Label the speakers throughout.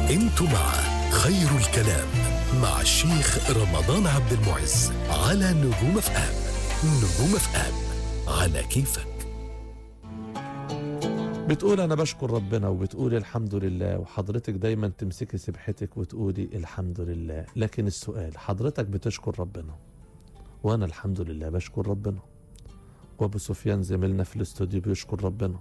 Speaker 1: انتم مع خير الكلام مع الشيخ رمضان عبد المعز على نجوم اف ام نجوم اف ام على كيفك
Speaker 2: بتقول انا بشكر ربنا وبتقولي الحمد لله وحضرتك دايما تمسكي سبحتك وتقولي الحمد لله لكن السؤال حضرتك بتشكر ربنا وانا الحمد لله بشكر ربنا وابو سفيان زميلنا في الاستوديو بيشكر ربنا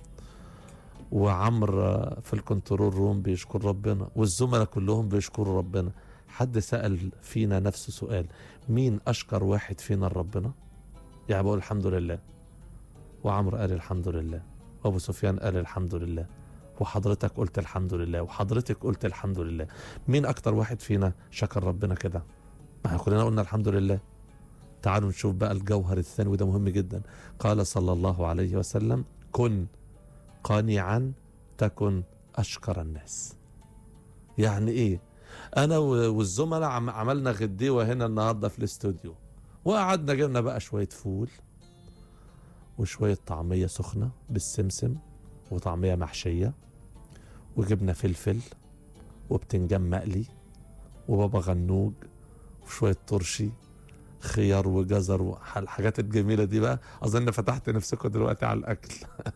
Speaker 2: وعمرو في الكنترول روم بيشكر ربنا والزملاء كلهم بيشكروا ربنا حد سأل فينا نفسه سؤال مين أشكر واحد فينا لربنا يعني بقول الحمد لله وعمرو قال الحمد لله وابو سفيان قال الحمد لله وحضرتك قلت الحمد لله وحضرتك قلت الحمد لله مين اكتر واحد فينا شكر ربنا كده ما كلنا قلنا الحمد لله تعالوا نشوف بقى الجوهر الثاني وده مهم جدا قال صلى الله عليه وسلم كن قانعا تكن اشكر الناس يعني ايه انا والزملاء عم عملنا غديوه هنا النهارده في الاستوديو وقعدنا جبنا بقى شويه فول وشوية طعمية سخنة بالسمسم وطعمية محشية وجبنة فلفل وبتنجان مقلي وبابا غنوج وشوية ترشي خيار وجزر والحاجات الجميلة دي بقى أظن فتحت نفسكم دلوقتي على الأكل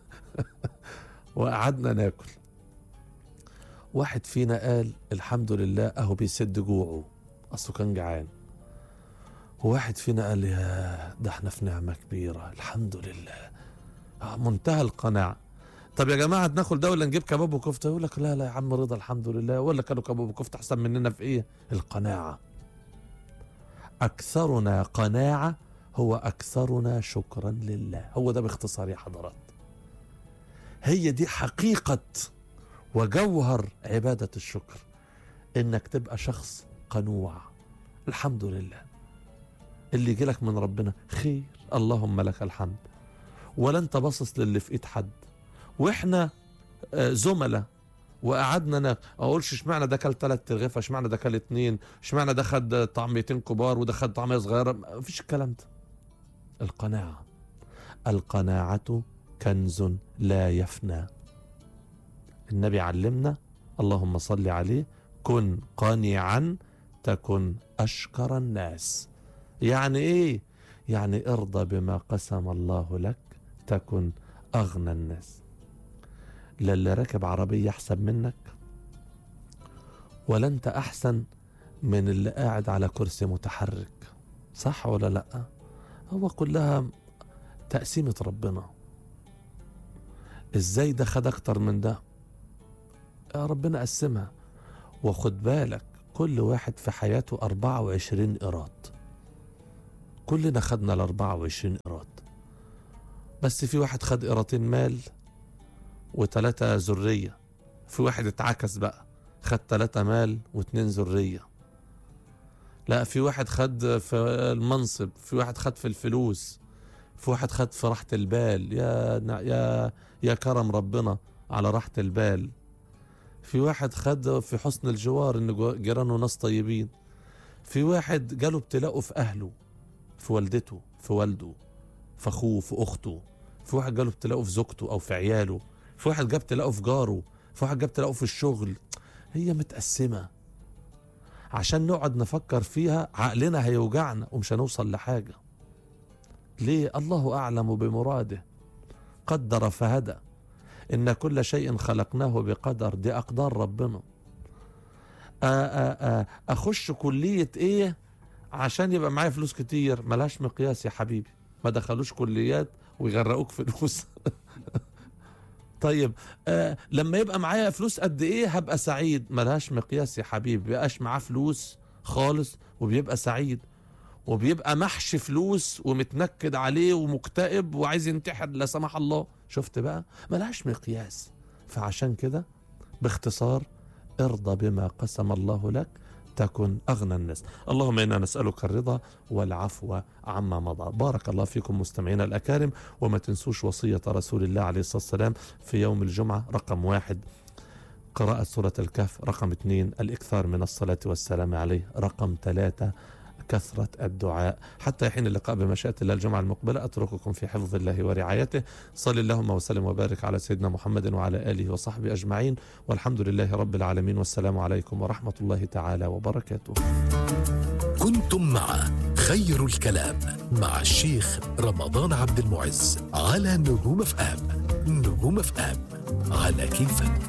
Speaker 2: وقعدنا ناكل واحد فينا قال الحمد لله أهو بيسد جوعه أصله كان جعان وواحد فينا قال يا ده احنا في نعمة كبيرة الحمد لله آه منتهى القناعة طب يا جماعة ناكل ده ولا نجيب كباب وكفتة يقول لك لا لا يا عم رضا الحمد لله ولا كانوا كباب وكفتة أحسن مننا في إيه القناعة أكثرنا قناعة هو أكثرنا شكرا لله هو ده باختصار يا حضرات هي دي حقيقة وجوهر عبادة الشكر إنك تبقى شخص قنوع الحمد لله اللي يجي لك من ربنا خير اللهم لك الحمد ولا انت باصص للي في ايد حد واحنا زملاء وقعدنا انا اقولش اشمعنى ده كل ثلاث ترغيفه اشمعنى ده كل اتنين اشمعنى ده خد طعميتين كبار وده خد طعميه صغيره مفيش الكلام ده القناعه القناعه كنز لا يفنى النبي علمنا اللهم صل عليه كن قانعا تكن اشكر الناس يعني ايه يعني ارضى بما قسم الله لك تكن اغنى الناس لا اللي راكب عربية احسن منك ولا انت احسن من اللي قاعد على كرسي متحرك صح ولا لا هو كلها تقسيمة ربنا ازاي ده خد اكتر من ده يا ربنا قسمها وخد بالك كل واحد في حياته 24 قيراط كلنا خدنا ال 24 قيراط بس في واحد خد قيراطين مال وثلاثة ذرية في واحد اتعكس بقى خد ثلاثة مال واثنين ذرية لا في واحد خد في المنصب في واحد خد في الفلوس في واحد خد في راحة البال يا يا يا كرم ربنا على راحة البال في واحد خد في حسن الجوار ان جيرانه ناس طيبين في واحد جاله ابتلاءه في اهله في والدته في والده في اخوه في اخته في واحد جاله ابتلاءه في زوجته او في عياله في واحد جاب ابتلاءه في جاره في واحد جاب ابتلاءه في الشغل هي متقسمه عشان نقعد نفكر فيها عقلنا هيوجعنا ومش هنوصل لحاجه ليه الله اعلم بمراده قدر فهدى ان كل شيء خلقناه بقدر دي اقدار ربنا آآ آآ اخش كليه ايه عشان يبقى معايا فلوس كتير ملهاش مقياس يا حبيبي ما دخلوش كليات ويغرقوك فلوس طيب آه لما يبقى معايا فلوس قد ايه هبقى سعيد ملهاش مقياس يا حبيبي بيبقاش معاه فلوس خالص وبيبقى سعيد وبيبقى محشي فلوس ومتنكد عليه ومكتئب وعايز ينتحر لا سمح الله شفت بقى ملهاش مقياس فعشان كده باختصار ارضى بما قسم الله لك تكن أغنى الناس اللهم إنا نسألك الرضا والعفو عما مضى بارك الله فيكم مستمعينا الأكارم وما تنسوش وصية رسول الله عليه الصلاة والسلام في يوم الجمعة رقم واحد قراءة سورة الكهف رقم اثنين الإكثار من الصلاة والسلام عليه رقم ثلاثة كثرة الدعاء حتى حين اللقاء بمشيئة الله الجمعة المقبلة أترككم في حفظ الله ورعايته صل اللهم وسلم وبارك على سيدنا محمد وعلى آله وصحبه أجمعين والحمد لله رب العالمين والسلام عليكم ورحمة الله تعالى وبركاته
Speaker 1: كنتم مع خير الكلام مع الشيخ رمضان عبد المعز على نجوم اف ام نجوم اف ام على كيفك